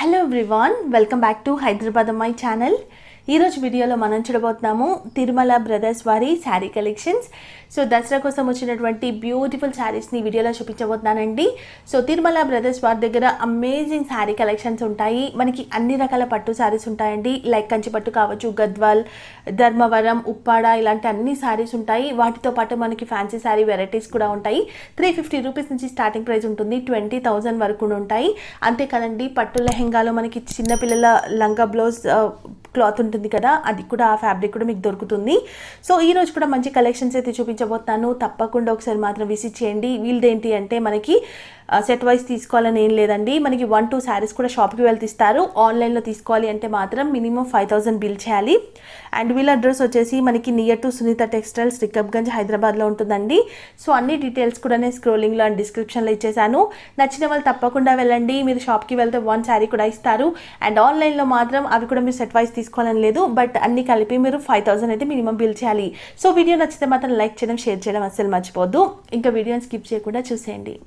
Hello everyone welcome back to Hyderabad my channel ఈరోజు వీడియోలో మనం చూడబోతున్నాము తిరుమల బ్రదర్స్ వారి శారీ కలెక్షన్స్ సో దసరా కోసం వచ్చినటువంటి బ్యూటిఫుల్ శారీస్ని వీడియోలో చూపించబోతున్నానండి సో తిరుమల బ్రదర్స్ వారి దగ్గర అమేజింగ్ శారీ కలెక్షన్స్ ఉంటాయి మనకి అన్ని రకాల పట్టు శారీస్ ఉంటాయండి లైక్ కంచి పట్టు కావచ్చు గద్వాల్ ధర్మవరం ఉప్పాడ ఇలాంటి అన్ని శారీస్ ఉంటాయి వాటితో పాటు మనకి ఫ్యాన్సీ శారీ వెరైటీస్ కూడా ఉంటాయి త్రీ ఫిఫ్టీ రూపీస్ నుంచి స్టార్టింగ్ ప్రైస్ ఉంటుంది ట్వంటీ థౌజండ్ వరకు కూడా ఉంటాయి అంతే కదండి పట్టు లెహెంగాలో మనకి చిన్నపిల్లల లంగా బ్లౌజ్ క్లాత్ ఉంటుంది కదా అది కూడా ఆ ఫ్యాబ్రిక్ కూడా మీకు దొరుకుతుంది సో ఈ రోజు కూడా మంచి కలెక్షన్స్ అయితే చూపించబోతున్నాను తప్పకుండా ఒకసారి మాత్రం విజిట్ చేయండి వీళ్ళదేంటి అంటే మనకి సెట్ వైజ్ తీసుకోవాలని ఏం లేదండి మనకి వన్ టూ శారీస్ కూడా షాప్కి వెళ్తే ఇస్తారు ఆన్లైన్లో తీసుకోవాలి అంటే మాత్రం మినిమం ఫైవ్ థౌసండ్ బిల్ చేయాలి అండ్ వీళ్ళ అడ్రస్ వచ్చేసి మనకి near to Sunitha textiles Rikabganj హైదరాబాద్లో ఉంటుందండి సో అన్ని డీటెయిల్స్ కూడా నేను స్క్రోలింగ్లో అండ్ డిస్క్రిప్షన్లో ఇచ్చేసాను నచ్చిన వాళ్ళు తప్పకుండా వెళ్ళండి మీరు షాప్కి వెళ్తే వన్ శారీ కూడా ఇస్తారు అండ్ ఆన్లైన్లో మాత్రం అవి కూడా మీరు సెట్ వైజ్ తీసుకోవాలని లేదు బట్ అన్ని కలిపి మీరు ఫైవ్ థౌసండ్ అయితే మినిమం బిల్ చేయాలి సో వీడియో నచ్చితే మాత్రం లైక్ చేయడం షేర్ చేయడం అస్సలు మర్చిపోద్దు ఇంకా వీడియోని స్కిప్ చేయకుండా చూసేయండి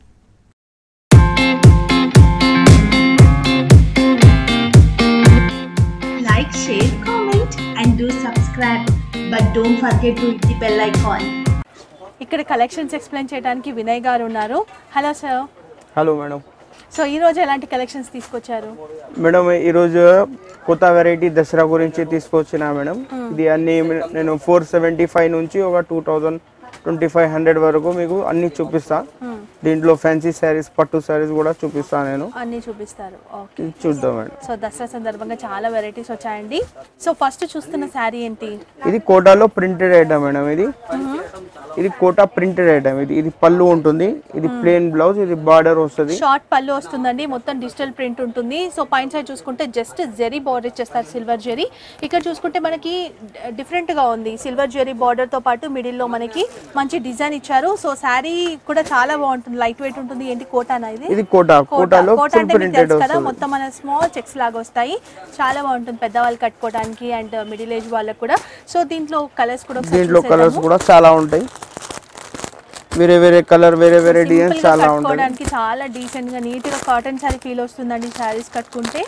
like, share, comment, and do subscribe. But don't forget to hit the bell icon. ఇక్కడ కలెక్షన్స్ ఎక్స్ప్లెయిన్ చేయడానికి వినయ్ గారు ఉన్నారు hello sir hello madam so ఈ రోజు ఎలాంటి కలెక్షన్స్ తీసుకొచ్చారు మేడం ఈరోజు కొత్త వెరైటీ దసరా గురించి తీసుకొచ్చిన మేడం ఇది అన్ని నేను ఫోర్ సెవెంటీ ఫైవ్ నుంచి ఒక two thousand twenty five hundred వరకు మీకు అన్ని చూపిస్తా దీంట్లో ఫ్యాన్సీ శారీస్ పట్టు శారీస్ కూడా చూపిస్తా నేను అన్నీ చూపిస్తారు ఓకే ఇది చూద్దాం మేడం సో దసరా సందర్భంగా చాలా వెరైటీస్ వచ్చాయండి సో ఫస్ట్ చూస్తున్న శారీ ఏంటి ఇది కోటాలో ప్రింటెడ్ ఐటమ్ మేడం ఇది ఇది కోటా ప్రింటెడ్ ఐటమ్ ఇది ఇది పళ్ళు ఉంటుంది ఇది ప్లేన్ బ్లౌజ్ ఇది బార్డర్ వస్తుంది షార్ట్ పళ్ళు వస్తుందండి మొత్తం డిజిటల్ ప్రింట్ ఉంటుంది సో పైన సైడ్ చూసుకుంటే జస్ట్ జెరీ బార్డర్ ఇచ్చేస్తారు సిల్వర్ జెరీ ఇక్కడ చూసుకుంటే మనకి డిఫరెంట్ గా ఉంది సిల్వర్ జెరీ బార్డర్ తో పాటు మిడిల్ లో మనకి మంచి డిజైన్ ఇచ్చారు సో శారీ కూడా చాలా బాగుంటుంది లైట్ వెయిట్ ఉంటుంది ఏంటి కోటానా ఇది ఇది కోటా కోట కోటాలో కోట ఫుల్ అంటే మీకు ప్రింటెడ్ తెలుసు కదా వస్తుంది మొత్తం మన స్మాల్ చెక్స్ లాగా వస్తాయి చాలా బాగుంటుంది పెద్దవాళ్ళు కట్టుకోవడానికి అండ్ మిడిల్ ఏజ్ వాళ్ళకి కూడా సో దీంట్లో కలర్స్ కూడా ఒకసారి దీంట్లో చూసేద్దాము. కలర్స్ కూడా చాలా ఉంటాయి వేరే వేరే కలర్ వేరే వేరే సింపుల్ డిజైన్స్ గా చాలా ఉంటాయి కట్టుకోవడానికి చాలా డీసెంట్ గా నీట్ గా కాటన్ సారీ ఫీల్ వస్తుందండి సారీస్ కట్టుకుంటే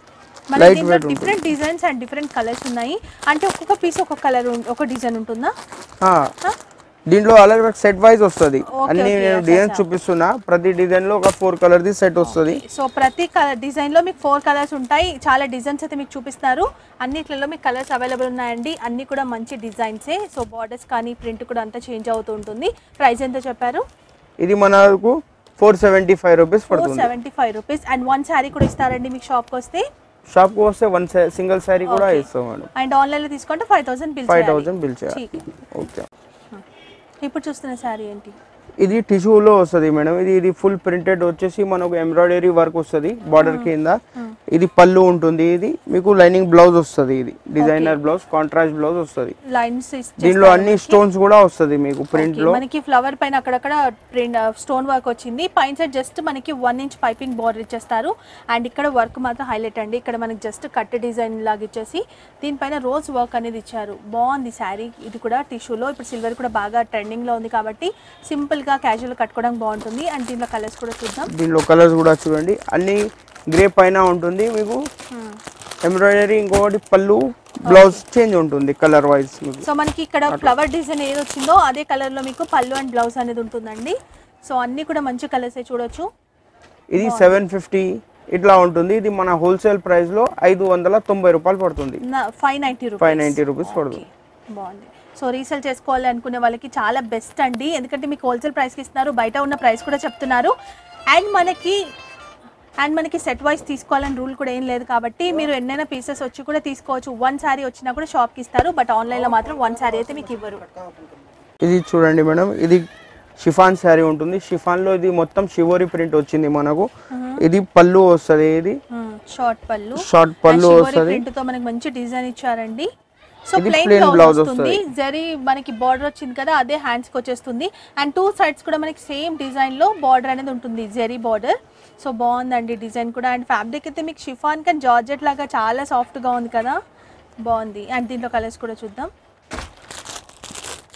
మన Light దీంట్లో weight ఉంటుంది. Different designs and different colours ఉన్నాయి అంటే ఒక్కొక్క పీస్ ఒక్కొక్క కలర్ ఒక డిజైన్ ఉంటుందా ఆ, దీంట్లో అలాగే సెట్ వైజ్ వస్తుంది Okay, అన్ని okay, నేను అచ్చా, డిజైన్ అచ్చా. చూపిస్తున్నా ప్రతి డిజైన్ లో ఒక ఫోర్ కలర్ ది సెట్ వస్తుంది సో ప్రతి కలర్ డిజైన్ లో మీకు ఫోర్ కలర్స్ ఉంటాయి చాలా డిజైన్స్ అయితే మీకు చూపిస్తారు అన్నిట్లలో మీకు కలర్స్ అవైలబుల్ ఉన్నాయండి అన్ని కూడా మంచి డిజైన్సే సో బార్డర్స్ కానీ ప్రింట్ కూడా అంతా చేంజ్ అవుతూ ఉంటుంది ప్రైస్ ఎంత చెప్పారు ఇది మనకు four seventy five rupees four పడుతుంది seventy five rupees and one saree కూడా ఇస్తారండి మీకు షాప్కి వస్తే షాప్ కు వస్తే వన్ సింగిల్ శారీ కూడా Okay. ఇస్తాం మేడం అండ్ ఆన్లైన్లో తీసుకుంటే five thousand bill five thousand bill చేయాలి చేయాలి ఓకే ఇప్పుడు చూస్తున్న శారీ ఏంటి ఇది టిష్యూలో వస్తుంది మేడం ఇది ఇది ఫుల్ ప్రింటెడ్ వచ్చేసి మనకు ఎంబ్రాయిడరీ వర్క్ వస్తుంది బార్డర్ కింద ఇది పళ్ళు ఉంటుంది ఇది మీకు లైనింగ్ బ్లౌజ్ వస్తుంది ఇది డిజైనర్ బ్లౌజ్ కాంట్రాస్ట్ బ్లౌజ్ వస్తుంది లైన్స్ దీనిలో అన్ని స్టోన్స్ కూడా వస్తుంది మీకు ప్రింట్ లో మనకి ఫ్లవర్ పైన అక్కడక్కడ ప్రింట్ స్టోన్ వర్క్ వచ్చింది పైన సైడ్ జస్ట్ మనకి వన్ ఇంచ్ పైపింగ్ బార్డర్ ఇచ్చేస్తారు అండ్ ఇక్కడ వర్క్ మాత్రం హైలైట్ అండి ఇక్కడ మనకి జస్ట్ కట్ డిజైన్ లాగా ఇచ్చేసి దీనిపైన రోజ్ వర్క్ అనేది ఇచ్చారు బాగుంది శారీ ఇది కూడా టిష్యూలో ఇప్పుడు సిల్వర్ కూడా బాగా ట్రెండింగ్ లో ఉంది కాబట్టి సింపుల్ గా క్యాజువల్ కట్టుకోవడానికి బాగుంటుంది అండ్ దీంట్లో కలర్స్ కూడా చూద్దాం దీనిలో కలర్స్ కూడా చూడండి అన్ని గ్రే పైన ఉంటుంది మీకు ఎంబ్రాయిడరీ ఇంకొకటి పళ్ళు బ్లౌజ్ చేంజ్ ఉంటుంది కలర్ వైజ్ మీకు సో మనకి ఇక్కడ ఫ్లవర్ డిజైన్ ఏది వచ్చిందో అదే కలర్ లో మీకు పళ్ళు అండ్ బ్లౌజ్ అనేది ఉంటుందండి సో అన్ని కూడా మంచి కలర్స్ చూడొచ్చు ఇది సెవెన్ ఫిఫ్టీ ఇట్లా ఉంటుంది ఇది మన హోల్సేల్ ప్రైస్ లో ఐదు వందల తొంభై రూపాయలు పడుతుంది five ninety rupees five ninety rupees పడుతుంది బాగుంది సో రీసేల్ చేసుకోవాలి అనుకునే వాళ్ళకి చాలా బెస్ట్ అండి ఎందుకంటే మీకు హోల్సేల్ ప్రైస్కి ఇస్తున్నారు బయట ఉన్న ప్రైస్ కూడా చెప్తున్నారు అండ్ మనకి అండ్ మనకి సెట్ వైస్ తీసుకోవాలని రూల్ కూడా ఏం లేదు కాబట్టి మీరు ఎన్నైనా పీసెస్ వచ్చి కూడా తీసుకోవచ్చు వన్ శారీ వచ్చినా కూడా షాప్కి ఇస్తారు బట్ ఆన్లైన్లో మాత్రం వన్ శారీ అయితే మీకు ఇవ్వరు ఇది చూడండి మేడం ఇది షిఫాన్ శారీ ఉంటుంది షిఫాన్ లో ఇది మొత్తం షివోరి ప్రింట్ వచ్చింది మనకు ఇది పళ్ళు వస్తుంది ఇది షార్ట్ పళ్ళు షార్ట్ పళ్ళు వస్తుంది ప్రింట్ తో మనకి మంచి డిజైన్ ఇచ్చారండి సో ఇది ప్లెయిన్ plain బ్లౌజ్ blouse వస్తుంది జరీ మనకి బార్డర్ వచ్చింది కదా అదే హ్యాండ్స్ కి వచ్చేస్తుంది అండ్ టూ సైడ్స్ కూడా మనకి సేమ్ డిజైన్ లో బార్డర్ అనేది ఉంటుంది జరీ బార్డర్ సో బాగుందండి డిజైన్ కూడా అండ్ ఫ్యాబ్రిక్ అయితే మీకు షిఫాన్ కానీ జార్జెట్ లాగా చాలా సాఫ్ట్ గా ఉంది కదా బాగుంది అండ్ దీంట్లో కలర్స్ కూడా చూద్దాం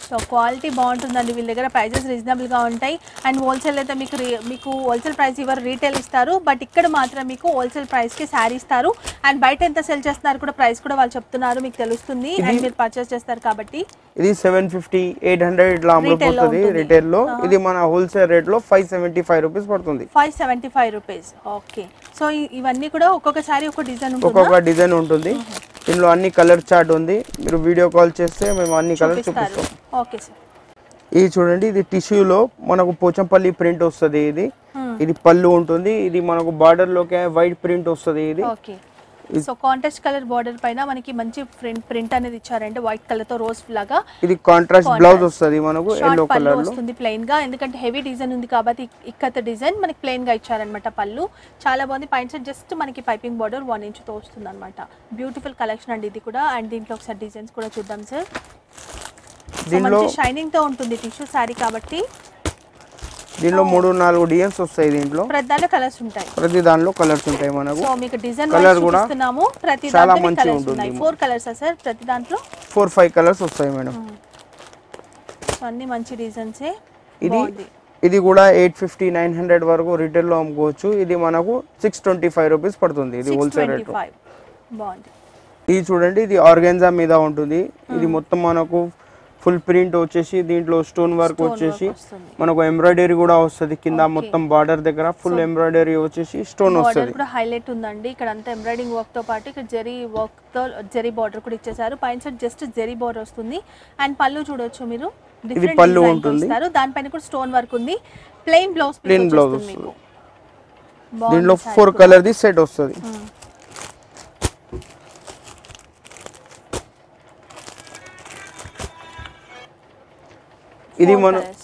సో క్వాలిటీ బాగుంటుందండి వీళ్ళ దగ్గర ప్రైజెస్ రీజనబుల్గా ఉంటాయి అండ్ హోల్సేల్ అయితే మీకు రీ- మీకు హోల్సేల్ ప్రైస్ ఇవ్వరు రీటైల్ ఇస్తారు బట్ ఇక్కడ మాత్రం మీకు హోల్సేల్ ప్రైస్కి శారీ ఇస్తారు అండ్ బయట ఎంత సెల్ చేస్తున్నారు కూడా ప్రైస్ కూడా వాళ్ళు చెప్తున్నారు మీకు తెలుస్తుంది అండ్ మీరు పర్చేస్ చేస్తారు కాబట్టి ఇది సెవెన్ ఫిఫ్టీ ఎయిట్ హండ్రెడ్ ఇట్లా Retail లో అమ్ముడుపోతుంది ఉంటుంది. రిటైల్ లో ఇది మన హోల్సేల్ రేట్ లో ఫైవ్ సెవెంటీ ఫైవ్ రూపీస్ పడుతుంది five seventy five rupees okay so ఇ- ఇవన్నీ కూడా ఒక్కొక్క శారీ ఒక్కొక్క డిజైన్ ఉంటుందా ఒక్కొక్క డిజైన్ ఉంటుంది దీనిలో అన్ని కలర్ చార్ట్ ఉంది మీరు వీడియో కాల్ చేస్తే మేము అన్ని కలర్ చూపిస్తారు చూపిస్తాం ఓకే సార్ ఇది చూడండి ఇది టిష్యూలో మనకు పోచంపల్లి ప్రింట్ వస్తుంది ఇది Hmm. ఇది పళ్ళు ఉంటుంది ఇది మనకు బార్డర్ లోకి వైట్ ప్రింట్ వస్తుంది ఇది okay so contrast colour border పైన మనకి మంచి ప్రింట్ ప్రింట్ అనేది ఇచ్చారంటే వైట్ కలర్ తో రోజ్ లాగా ఇది కాంట్రాస్ట్ బ్లౌజ్ వస్తుంది మనకు ఎల్లో షార్ట్ పళ్ళు కలర్ లో వస్తుంది ప్లెయిన్ గా ఎందుకంటే హెవీ డిజైన్ ఉంది కాబట్టి ఇక్- ఇక్కత డిజైన్ మనకి ప్లెయిన్ గా ఇచ్చారనమాట పళ్ళు చాలా బాగుంది పైన సైడ్ జస్ట్ మనకి పైపింగ్ బార్డర్ వన్ ఇంచ్ తో వస్తుంది అనమాట బ్యూటిఫుల్ కలెక్షన్ అండి ఇది కూడా అండ్ దీంట్లో ఒకసారి డిజైన్స్ కూడా చూద్దాం సార్ సో దీనిలో మంచి షైనింగ్ తో ఉంటుంది టిష్యూ శారీ కాబట్టి దీనిలో మూడు నాలుగు డిజైన్స్ వస్తాయి దీంట్లో ప్రతి దాంట్లో కలర్స్ ఉంటాయి ప్రతి దానిలో కలర్స్ ఉంటాయి మనకు సో మీకు డిజైన్ Colour వైస్ కూడా చూపిస్తున్నాము ప్రతి చాలా దాంట్లో మంచిగా కలర్స్ ఉంటుంది. ఉన్నాయి ఫోర్ కలర్స్ సార్ ప్రతి దాంట్లో ఫోర్ ఫైవ్ కలర్స్ వస్తాయి మేడం సో అన్ని మంచి డిజైన్సే ఇది బాగుంది ఇది కూడా ఎయిట్ ఫిఫ్టీ నైన్ హండ్రెడ్ వరకు రిటైల్లో అమ్ముకోవచ్చు ఇది మనకు సిక్స్ ట్వంటీ ఫైవ్ రూపీస్ పడుతుంది ఇది six wholesale twenty rate five బాగుంది ఇది చూడండి ఇది ఆర్గెన్జా మీద ఉంటుంది ఇది మొత్తం మనకు ఫుల్ ప్రింట్ వచ్చేసి దీంట్లో స్టోన్ వర్క్ Stone వచ్చేసి work వస్తుంది. మనకు ఎంబ్రాయిడరీ కూడా వస్తుంది కింద Okay. మొత్తం బార్డర్ దగ్గర ఫుల్ ఎంబ్రాయిడరీ వచ్చేసి స్టోన్ బార్డర్ వస్తుంది కూడా హైలైట్ ఉందండి ఇక్కడ అంతా ఎంబ్రాయిడింగ్ వర్క్ తో పాటు ఇక్కడ జరీ వర్క్ తో జరీ బార్డర్ కూడా ఇచ్చేసారు పైన సైడ్ జస్ట్ జరీ బార్డర్ వస్తుంది అండ్ పళ్ళు చూడొచ్చు మీరు డిఫరెంట్ పళ్ళు డిజైన్ ఉంటుంది. ఇస్తారు దానిపైన కూడా స్టోన్ వర్క్ ఉంది ప్లెయిన్ బ్లౌజ్ Plain blouse మీకు దీంట్లో బాగుంది ఫోర్ saree కలర్ ది సెట్ వస్తుంది కూడా. మ్మ్. ఇది Four మన colours.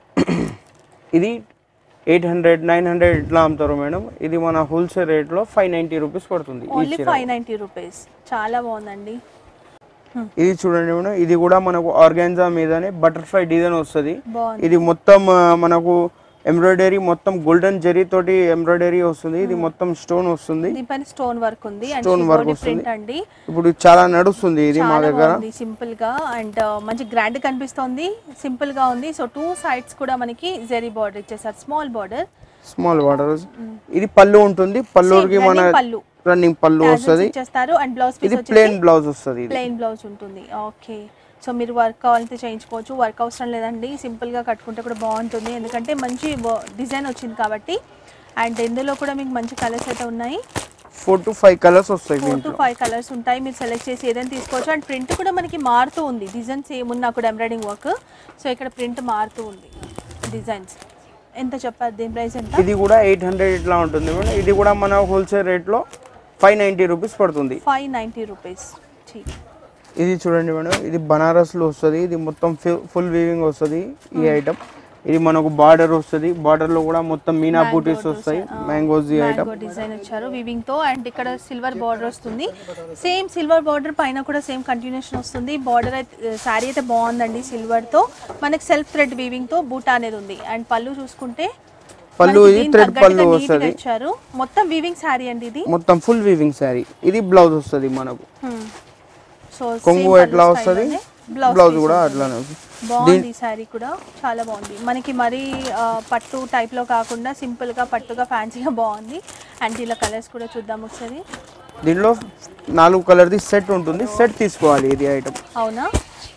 ఇది ఎయిట్ హండ్రెడ్ నైన్ హండ్రెడ్ ఇట్లా అమ్ముతారు మేడం ఇది మన హోల్సేల్ రేట్లో ఫైవ్ నైంటీ రూపీస్ పడుతుంది ఈ ఓన్లీ చీర. ఫైవ్ నైంటీ రూపీస్ చాలా బాగుందండి ఇది చూడండి మేడం ఇది కూడా మనకు ఆర్గాన్జా మీదనే బటర్ఫ్లై డిజైన్ వస్తుంది బాగుంది ఇది మొత్తం ఆ, మనకు ఎంబ్రాయిడరీ మొత్తం గోల్డెన్ జరీ తోటి ఎంబ్రాయిడరీ వస్తుంది ఇది మొత్తం స్టోన్ వస్తుంది దీనిపైన స్టోన్ వర్క్ ఉంది అండ్ Stone work వస్తుంది. ప్రింట్ అండి ఇప్పుడు చాలా నడుస్తుంది ఇది మా చాలా దగ్గర బాగుంది సింపుల్ గా అండ్ మంచి గ్రాండ్ కనిపిస్తోంది సింపుల్ గా ఉంది సో టూ సైడ్స్ కూడా మనకి జెరీ బార్డర్ ఇచ్చేసారు స్మాల్ బార్డర్ స్మాల్ వాటర్ ఇది పళ్ళు ఉంటుంది పళ్ళుకి మన running పళ్ళు. రన్నింగ్ పళ్ళు వస్తుంది ఇచ్చేస్తారు అండ్ బ్లౌజ్ ఇది పీస్ వచ్చి ప్లేన్ బ్లౌజ్ వస్తుంది ఇది ప్లెయిన్ బ్లౌజ్ ఉంటుంది ఓకే సో మీరు వర్క్ కావాలంటే చేయించుకోవచ్చు వర్క్ అవసరం లేదండి సింపుల్ గా కట్టుకుంటే కూడా బాగుంటుంది ఎందుకంటే మంచి డిజైన్ వచ్చింది కాబట్టి అండ్ ఇందులో కూడా మీకు మంచి కలర్స్ అయితే ఉన్నాయి ఫోర్ టు ఫైవ్ కలర్స్ వస్తాయి ఫోర్ టు దీంట్లో ఫైవ్ కలర్స్ ఉంటాయి మీరు సెలెక్ట్ చేసి ఏదైనా తీసుకోవచ్చు అండ్ ప్రింట్ కూడా మనకి మారుతూ ఉంది డిజైన్స్ ఏమున్నా కూడా ఎంబ్రాయిడింగ్ వర్క్ సో ఇక్కడ ప్రింట్ మారుతూ ఉంది డిజైన్స్ ఎంత చెప్పారు దీని ప్రైస్ ఎంత ఇది కూడా ఎయిట్ హండ్రెడ్ ఇట్లా ఉంటుంది మేడం ఇది కూడా మన హోల్సేల్ రేట్లో ఫైవ్ నైంటీ రూపీస్ పడుతుంది ఫైవ్ నైంటీ రూపీస్ ఇది చూడండి మేడం ఇది బనారస్లో వస్తుంది ఇది మొత్తం ఫుల్ వీవింగ్ వస్తుంది ఈ ఐటమ్ ఇది మనకు బార్డర్ వస్తుంది బార్డర్ లో కూడా మొత్తం మీనా బూటీస్ వస్తాయి మ్యాంగోస్ ఈ ఐటమ్ మ్యాంగో డిజైన్ ఇచ్చారు వివింగ్ తో అండ్ ఇక్కడ సిల్వర్ బార్డర్ వస్తుంది సేమ్ సిల్వర్ బార్డర్ పైన కూడా సేమ్ కంటిన్యూషన్ వస్తుంది బార్డర్ అయితే శారీ అయితే బాగుందండి సిల్వర్ తో మనకి సెల్ఫ్ థ్రెడ్ వీవింగ్ తో బూటా అనేది ఉంది అండ్ పళ్ళు చూసుకుంటే పళ్ళు మనకి ఇది దీనికి థ్రెడ్ తగ్గట్టుగా పళ్ళు neat గా వస్తుంది ఇచ్చారు మొత్తం వీవింగ్ శారీ అండి ఇది మొత్తం ఫుల్ వీవింగ్ శారీ ఇది బ్లౌజ్ వస్తుంది మనకు సో కొంగు ఎట్లా వస్తుంది బ్లౌజ్ కూడా అట్లానే వస్తుంది బాగుంది ఈ శారీ కూడా చాలా బాగుంది మనకి మరీ ఆ, పట్టు type లో కాకుండా simple గా పట్టుగా ఫ్యాన్సీగా బాగుంది అండ్ ఇలా కలర్స్ కూడా చూద్దాం ఒకసారి దీనిలో నాలుగు కలర్ది సెట్ ఉంటుంది సెట్ తీసుకోవాలి ఇది ఐటమ్ అవునా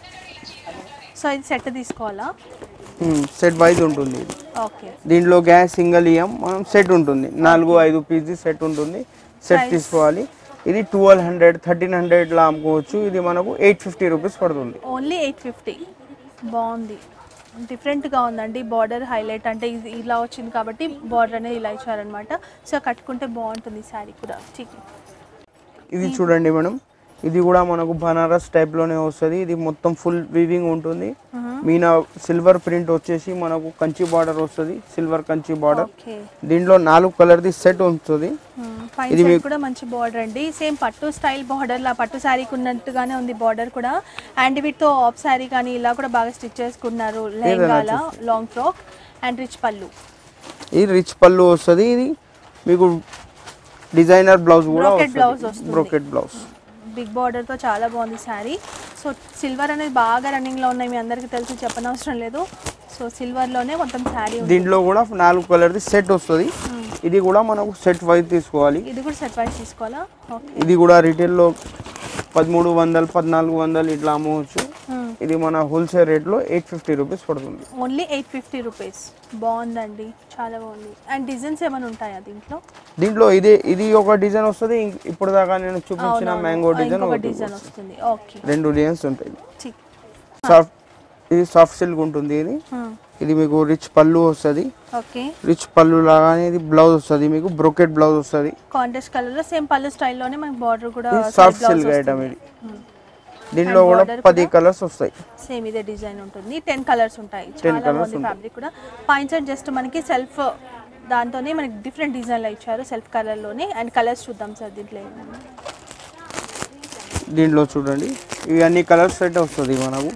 సో ఇది సెట్ తీసుకోవాలా సెట్ వైజ్ ఉంటుంది ఇది ఓకే దీంట్లో గ్యాస్ సింగిల్ ఇయ్యం మనం సెట్ ఉంటుంది నాలుగు ఐదు పీస్ సెట్ ఉంటుంది సెట్ Price? తీసుకోవాలి ఇది ట్వెల్వ్ హండ్రెడ్ థర్టీన్ హండ్రెడ్లో అమ్ముకోవచ్చు ఇది మనకు ఎయిట్ ఫిఫ్టీ రూపీస్ పడుతుంది ఓన్లీ ఎయిట్ ఫిఫ్టీ బాగుంది డిఫరెంట్గా ఉందండి బార్డర్ హైలైట్ అంటే ఇది ఇలా వచ్చింది కాబట్టి బార్డర్ అనేది ఇలా ఇచ్చారనమాట సో కట్టుకుంటే బాగుంటుంది శారీ కూడా చికెన్ ఇది చూడండి మేడం ఇది కూడా మనకు బనారస్ టైప్లోనే వస్తుంది ఇది మొత్తం ఫుల్ వీవింగ్ ఉంటుంది మీనా సిల్వర్ ప్రింట్ వచ్చేసి మనకు కంచి బార్డర్ వస్తుంది సిల్వర్ కంచి బార్డర్ ఓకే దీంట్లో నాలుగు కలర్ది సెట్ ఉంటుంది పైన ఇది సైడ్ మీకు- కూడా మంచి బార్డర్ అండి సేమ్ పట్టు స్టైల్ బార్డర్ లా పట్టు శారీకి ఉన్నట్టుగానే ఉంది బార్డర్ కూడా అండ్ వీటితో ఆఫ్ శారీ కానీ ఇలా కూడా బాగా స్టిచ్ చేసుకున్నారు లెహంగాల లాంగ్ ఫ్రాక్ అండ్ రిచ్ పళ్ళు ఇది రిచ్ పళ్ళు వస్తుంది ఇది మీకు డిజైనర్ బ్లౌజ్ కూడా Brocade blouse వస్తుంది వస్తుంది. బ్రోకెట్ బ్లౌజ్ బిగ్ బార్డర్ తో చాలా బాగుంది శారీ సో సిల్వర్ అనేది బాగా రన్నింగ్లో ఉన్నాయి మీ అందరికీ తెలిసి చెప్పనవసరం లేదు సో సిల్వర్లోనే మొత్తం శారీ ఉంది దీంట్లో కూడా నాలుగు కలర్ది సెట్ వస్తుంది ఇది కూడా మనకు సెట్ వైజ్ తీసుకోవాలి ఇది కూడా సెట్ వైస్ తీసుకోవాలా ఓకే ఇది కూడా రీటైల్లో పదమూడు వందలు పద్నాలుగు వందలు ఇట్లా అమ్మవచ్చు ఇది మన హోల్సేల్ రేట్లో ఎయిట్ ఫిఫ్టీ రూపీస్ పడుతుంది ఓన్లీ ఎయిట్ ఫిఫ్టీ రూపీస్ బాగుందండి చాలా బాగుంది అండ్ డిజైన్స్ ఏమైనా ఉంటాయా దీంట్లో దీంట్లో ఇది ఇది ఒక డిజైన్ వస్తుంది ఇంక- ఇప్పుడు దాకా నేను చూపించిన అవునవును. మ్యాంగో ఆ, డిజైన్ ఇంకొక ఒకటి డిజైన్ వస్తుంది. వస్తుంది ఓకే రెండు డిజైన్స్ ఉంటాయి చిక్ సాఫ్ట్ ఇది సాఫ్ట్ సిల్క్ ఉంటుంది ఇది ఇది మీకు రిచ్ పళ్ళు వస్తుంది ఓకే రిచ్ పళ్ళు లాగానే ఇది బ్లౌజ్ వస్తుంది మీకు బ్రోకెట్ బ్లౌజ్ వస్తుంది కాంట్రాస్ట్ కలర్ లో సేమ్ పళ్ళు స్టైల్లోనే మనకి బార్డర్ కూడా ఇది సాఫ్ట్ సిల్క్ ఐటమ్ ఇది దీంట్లో కూడా పది కలర్స్ వస్తాయి సేమ్ ఇదే డిజైన్ ఉంటుంది టెన్ కలర్స్ ఉంటాయి 10 చాలా colours బాగుంది ఫ్యాబ్రిక్ కూడా పైన సైడ్ జస్ట్ మనకి సెల్ఫ్ దాంతోనే మనకి డిఫరెంట్ డిజైన్లు ఇచ్చారు సెల్ఫ్ కలర్లోనే అండ్ కలర్స్ చూద్దాం సార్ దీంట్లో ఏమన్నా దీంట్లో చూడండి ఇవి అన్ని కలర్స్ సెట్ వస్తుంది మనకు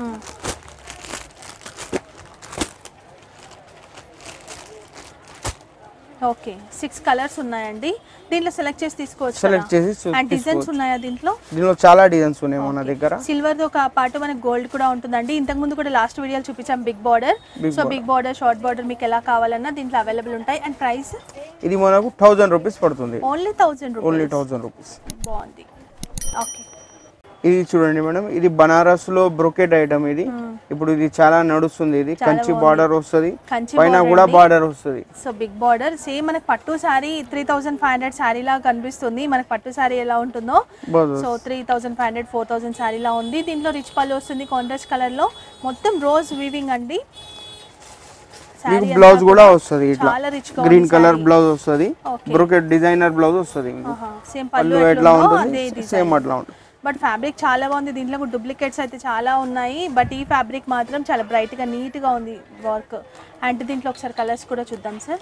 ఓకే సిక్స్ కలర్స్ ఉన్నాయండి దీంట్లో సెలెక్ట్ చేసి తీసుకోవచ్చు సెలెక్ట్ చేసి చూ- అండ్ డిజైన్స్ తీసుకోవచ్చు. ఉన్నాయా దీంట్లో దీనిలో చాలా డిజైన్స్ ఉన్నాయి మన దగ్గర సిల్వర్ ఒక పాటు మనకి గోల్డ్ కూడా ఉంటుందండి ఇంతకు ముందు కూడా లాస్ట్ వీడియోలో చూపించాం big border Big so big border short border మీకు ఎలా కావాలన్నా దీంట్లో అవైలబుల్ ఉంటాయి అండ్ ప్రైస్ ఇది మనకు థౌజండ్ రూపీస్ పడుతుంది only thousand only rupees thousand rupees బాగుంది ఓకే ఇది చూడండి మేడం ఇది బనారస్ లో బ్రొకెట్ ఐటమ్ ఇది ఇప్పుడు ఇది చాలా నడుస్తుంది ఇది చాలా కంచి బాగుంది. బార్డర్ వస్తుంది కంచి పైన border కూడా అండి. బార్డర్ వస్తుంది సో బిగ్ బార్డర్ సేమ్ మనకి పట్టు sari three thousand five hundred sari లాగా కనిపిస్తుంది మనకి పట్టు శారీ ఎలా ఉంటుందో border so three thousand five hundred four thousand శారీలా ఉంది దీంట్లో రిచ్ పళ్ళు వస్తుంది కాంట్రాస్ట్ కలర్లో మొత్తం రోజ్ వీవింగ్ అండి మీకు Saree బ్లౌజ్ అంతా కూడా వస్తుంది ఇట్లా చాలా రిచ్ గా గ్రీన్ కలర్ బ్లౌజ్ వస్తుంది Okay. బ్రొకెట్ డిజైనర్ బ్లౌజ్ వస్తుంది మీకు సేమ్ పళ్ళు పళ్ళు ఎట్లా ఎట్లా ఉంటుంది అదే సేమ్ అట్లా ఉంటుంది బట్ ఫ్యాబ్రిక్ చాలా బాగుంది దీంట్లో కూడా డూప్లికేట్స్ అయితే చాలా ఉన్నాయి బట్ ఈ ఫ్యాబ్రిక్ మాత్రం చాలా బ్రైట్గా నీట్గా ఉంది వర్క్ అండ్ దీంట్లో ఒకసారి కలర్స్ కూడా చూద్దాం సార్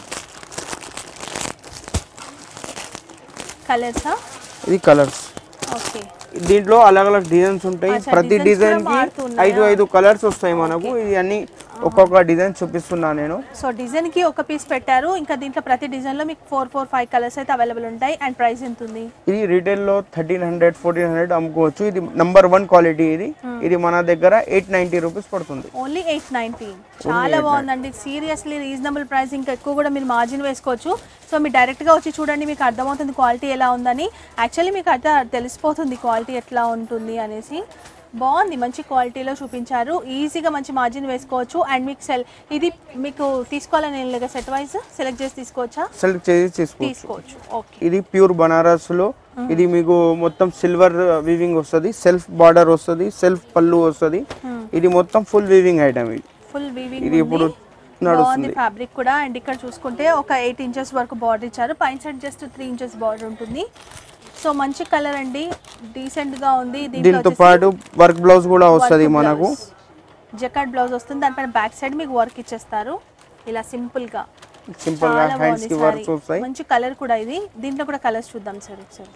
కలర్సా ఇది కలర్స్ ఓకే దీంట్లో అలగ్ అలగ్ డిజైన్స్ ఉంటాయి అచ్చా, ప్రతి designs డిజైన్ కూడా కి మారుతున్నాయా? ఐదు ఐదు కలర్స్ వస్తాయి మనకు ఇది అన్ని ఒక్కొక్క డిజైన్ చూపిస్తున్నా నేను సో డిజైన్కి ఒక పీస్ పెట్టారు ఇంకా దీంట్లో ప్రతి డిజైన్లో మీకు ఫోర్ ఫోర్ ఫైవ్ కలర్స్ అయితే అవైలబుల్ ఉంటాయి అండ్ ప్రైస్ ఎంత ఉంది ఇది రీటైల్ లో థర్టీన్ హండ్రెడ్ ఫోర్టీన్ హండ్రెడ్ అమ్ముకోవచ్చు ఇది నంబర్ వన్ క్వాలిటీ ఇది ఇది మన దగ్గర ఎయిట్ నైన్టీ రూపీస్ పడుతుంది ఓన్లీ ఎయిట్ నైంటీ చాలా బాగుందండి సీరియస్లీ రీజనబుల్ ప్రైస్ ఇంకా ఎక్కువ కూడా మీరు మార్జిన్ వేసుకోవచ్చు సో మీరు డైరెక్ట్గా వచ్చి చూడండి మీకు అర్థమవుతుంది క్వాలిటీ ఎలా ఉందని యాక్చువల్లీ మీకు అర్థం తెలిసిపోతుంది క్వాలిటీ ఎట్లా ఉంటుంది అనేసి బాగుంది మంచి క్వాలిటీలో చూపించారు ఈజీగా మంచి మార్జిన్ వేసుకోవచ్చు అండ్ మీకు సెల్ ఇది మీకు తీసుకోవాలని ఏం లేదా సెట్ వైజ్ సెలెక్ట్ చేసి తీసుకోవచ్చా సెలెక్ట్ చేసి తీసుకోవచ్చు తీసుకోవచ్చు ఓకే ఇది ప్యూర్ బనారస్ లో ఇది మీకు మొత్తం సిల్వర్ వీవింగ్ వస్తుంది సెల్ఫ్ బార్డర్ వస్తుంది సెల్ఫ్ పళ్ళు వస్తుంది ఇది మొత్తం ఫుల్ వీవింగ్ ఐటమ్ ఇది ఫుల్ వీవింగ్ ఇది ఇప్పుడు బాగుంది నడుస్తుంది ఫ్యాబ్రిక్ కూడా అండ్ ఇక్కడ చూసుకుంటే ఒక ఎయిట్ ఇంచెస్ వరకు బార్డర్ ఇచ్చారు పైన side just three inches border ఉంటుంది సో మంచి కలర్ అండి డీసెంట్ గా ఉంది దీంతో పాటు వర్క్ బ్లౌజ్ కూడా వస్తుంది మనకు జకాట్ బ్లౌజ్ వస్తుంది దానిపైన బ్యాక్ సైడ్ మీకు వర్క్ ఇచ్చేస్తారు ఇలా సింపుల్ గా సింపుల్ గా చాలా హ్యాండ్స్ బాగుంది కి సారీ వర్క్స్ వస్తాయి మంచి కలర్ కూడా ఇది దీంట్లో కూడా కలర్స్ చూద్దాం సార్ ఒకసారి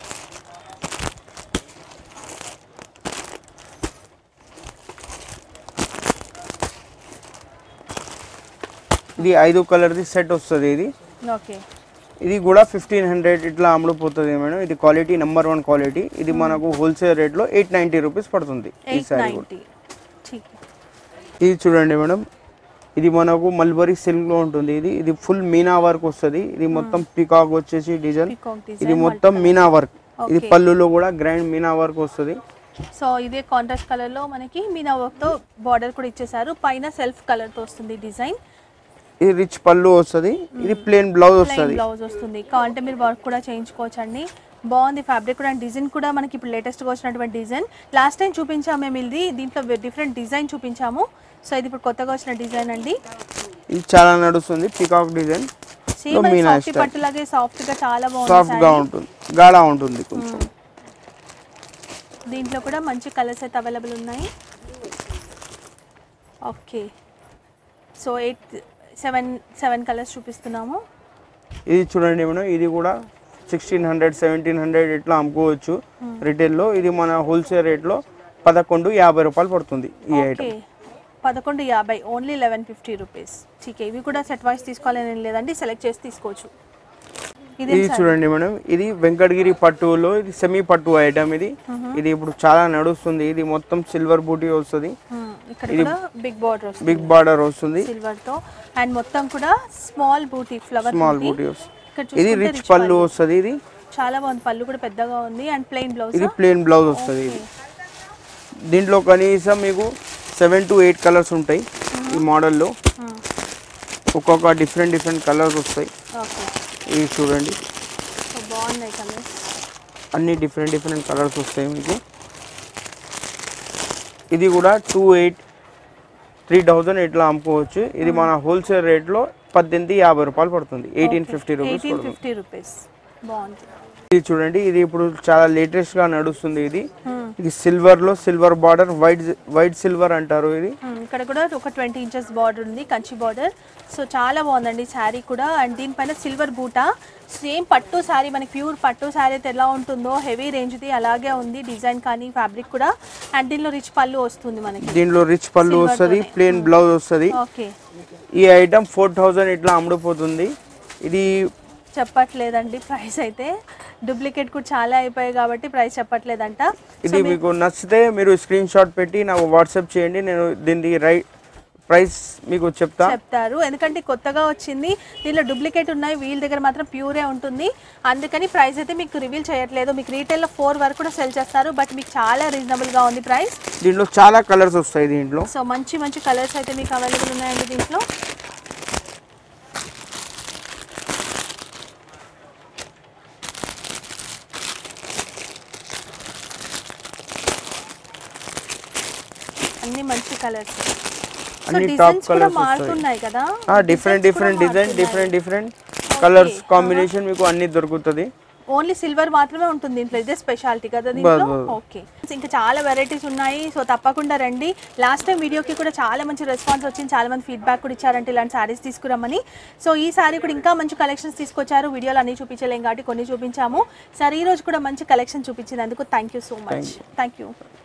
ఇది ఐదు కలర్ ది సెట్ వస్తుంది ఇది ఓకే ఇది కూడా ఫిఫ్టీన్ హండ్రెడ్ ఇట్లా అమ్ముడుపోతుంది మేడం ఇది క్వాలిటీ నెంబర్ వన్ క్వాలిటీ ఇది మనకు హోల్సేల్ రేట్లో ఎయిట్ నైంటీ రూపీస్ పడుతుంది ఈ ఎయిట్ సారీ కూడా నైంటీ ఠీక్ ఇది చూడండి మేడం ఇది మనకు మల్బరీ సిల్క్ లో ఉంటుంది ఇది ఇది ఫుల్ మీనా వర్క్ వస్తుంది ఇది మొత్తం పికాక్ వచ్చేసి డిజైన్ పీకాక్ ఇది డిజైన్ మొత్తం మీనా వర్క్ ఇది Okay. పళ్ళులో కూడా గ్రాండ్ మీనా వర్క్ వస్తుంది సో ఇదే కాంట్రాస్ట్ కలర్ లో మనకి మీనా వర్క్ తో బార్డర్ కూడా ఇచ్చేసారు పైన సెల్ఫ్ కలర్ తో వస్తుంది డిజైన్ ఇది రిచ్ పళ్ళు వస్తుంది ఇది ప్లేన్ బ్లౌజ్ ప్లెయిన్ వస్తుంది బ్లౌజ్ వస్తుంది కావాలంటే మీరు వర్క్ కూడా చేయించుకోవచ్చు అండి బాగుంది ఫ్యాబ్రిక్ కూడా డిజైన్ కూడా మనకి ఇప్పుడు లేటెస్ట్గా వచ్చినటువంటి డిజైన్ లాస్ట్ టైం చూపించాము మేము ఇది దీంట్లో డిఫరెంట్ డిజైన్ చూపించాము సో ఇది ఇప్పుడు కొత్తగా వచ్చిన డిజైన్ అండి ఇది చాలా నడుస్తుంది peacock design same meena soft style. పట్టులాగే సాఫ్ట్ గా చాలా సాఫ్ట్ బాగుంది గా saree. ఉంటుంది గాఢ ఉంటుంది కొంచెం దీంట్లో కూడా మంచి కలర్స్ అయితే అవైలబుల్ ఉన్నాయి okay so eight seven seven colours చూపిస్తున్నాము ఇది చూడండి మేడం ఇది కూడా సిక్స్టీన్ హండ్రెడ్ సెవెంటీన్ హండ్రెడ్ ఇట్లా అమ్ముకోవచ్చు రిటైల్లో ఇది మన హోల్సేల్ రేట్లో పదకొండు యాభై రూపాయలు పడుతుంది ఈ ఓకే ఐటమ్ పదకొండు యాభై ఓన్లీ లెవెన్ ఫిఫ్టీ రూపీస్ ठीक है ఇవి కూడా సెట్ వైస్ తీసుకోవాలని ఏం లేదండి సెలెక్ట్ చేసి తీసుకోవచ్చు ఇది ఇది చూడండి మేడం ఇది వెంకటగిరి పట్టులో ఇది సెమీ పట్టు ఐటమ్ ఇది ఇది ఇప్పుడు చాలా నడుస్తుంది ఇది మొత్తం సిల్వర్ బూటీ వస్తుంది మ్మ్. ఇక్కడ కూడా బిగ్ బార్డర్ వస్తుంది బిగ్ బార్డర్ వస్తుంది సిల్వర్ తో అండ్ మొత్తం కూడా small buti flower small buti వస్తుంది ఇక్కడ ఇది చూసుకుంటే రిచ్ పళ్ళు వస్తుంది ఇది చాలా బాగుంది పళ్ళు కూడా పెద్దగా ఉంది అండ్ ప్లెయిన్ బ్లౌజ్ ఇది ప్లెయిన్ బ్లౌజ్ వస్తుంది ఇది దీంట్లో కనీసం మీకు సెవెన్ టు ఎయిట్ కలర్స్ ఉంటాయి ఈ మోడల్లో ఒక్కొక్క డిఫరెంట్ డిఫరెంట్ కలర్స్ వస్తాయి ఓకే ఇవి చూడండి సో బాగున్నాయి కలర్స్ అన్ని డిఫరెంట్ డిఫరెంట్ కలర్స్ వస్తాయి మీకు ఇది కూడా టూ ఎయిట్ త్రీ థౌజండ్ ఇట్లా అమ్ముకోవచ్చు ఇది మన హోల్సేల్ రేట్లో పద్దెనిమిది యాభై రూపాయలు పడుతుంది ఎయిటీన్ ఫిఫ్టీ రూపీస్ ఎయిటీన్ పడుతుంది ఫిఫ్టీ రూపీస్ బాగుంది ఇది చూడండి ఇది ఇప్పుడు చాలా లేటెస్ట్ గా నడుస్తుంది ఇది Hmm. ఇది సిల్వర్ లో silver border white white silver అంటారు ఇది మ్మ్. ఇక్కడ కూడా ఒక ట్వంటీ ఇంచెస్ బార్డర్ ఉంది కంచి బార్డర్ సో చాలా బాగుందండి శారీ కూడా అండ్ దీనిపైన సిల్వర్ బూటా సేమ్ పట్టు శారీ మనకి ప్యూర్ పట్టు శారీ అయితే ఎలా ఉంటుందో హెవీ రేంజ్ది అలాగే ఉంది డిజైన్ కానీ ఫ్యాబ్రిక్ కూడా అండ్ దీనిలో రిచ్ పళ్ళు వస్తుంది మనకి దీంట్లో రిచ్ పళ్ళు Silver వస్తుంది తోనే. ప్లేన్ బ్లౌజ్ వస్తుంది ఓకే ఈ ఐటమ్ ఫోర్ థౌజండ్ ఇట్లా అమ్ముడుపోతుంది ఇది చెప్పట్లేదండి ప్రైస్ అయితే డూప్లికేట్ కూడా చాలా అయిపోయాయి కాబట్టి ప్రైస్ చెప్పట్లేదంట ఇది మీకు నచ్చితే మీరు స్క్రీన్ షాట్ పెట్టి నాకు వాట్సాప్ చేయండి నేను దీనికి రైట్ ప్రైస్ మీకు చెప్తా చెప్తారు ఎందుకంటే కొత్తగా వచ్చింది దీనిలో డూప్లికేట్ ఉన్నాయి వీళ్ళ దగ్గర మాత్రం ప్యూరే ఉంటుంది అందుకని ప్రైస్ అయితే మీకు రివీల్ చేయట్లేదు మీకు రీటైల్లో ఫోర్ వరకు కూడా సెల్ చేస్తారు బట్ మీకు చాలా రీజనబుల్గా ఉంది ప్రైస్ దీంట్లో చాలా కలర్స్ వస్తాయి దీంట్లో సో మంచి మంచి కలర్స్ అయితే మీకు అవైలబుల్ ఉన్నాయండి దీంట్లో అన్ని మంచి కలర్స్ సో అన్ని టాప్ డిజైన్స్ కూడా కలర్స్ వస్తాయి మారుతున్నాయి కదా different different design different different colours combination మీకు అన్ని దొరుకుతుంది ఓన్లీ సిల్వర్ మాత్రమే ఉంటుంది దీంట్లో ఇదే స్పెషాలిటీ కదా దీంట్లో బస్, బస్. ఓకే ఇంకా చాలా వెరైటీస్ ఉన్నాయి సో తప్పకుండా రండి లాస్ట్ టైం వీడియోకి కూడా చాలా మంచి రెస్పాన్స్ వచ్చింది చాలా మంది ఫీడ్బ్యాక్ కూడా ఇచ్చారంటే ఇలాంటి సారీస్ తీసుకురమ్మని సో ఈ సారీ కూడా ఇంకా మంచి కలెక్షన్స్ తీసుకొచ్చారు వీడియోలో అన్ని చూపించలేం కాబట్టి కొన్ని చూపించాము సార్ ఈ రోజు కూడా మంచి కలెక్షన్ చూపించినందుకు thank you so much thank you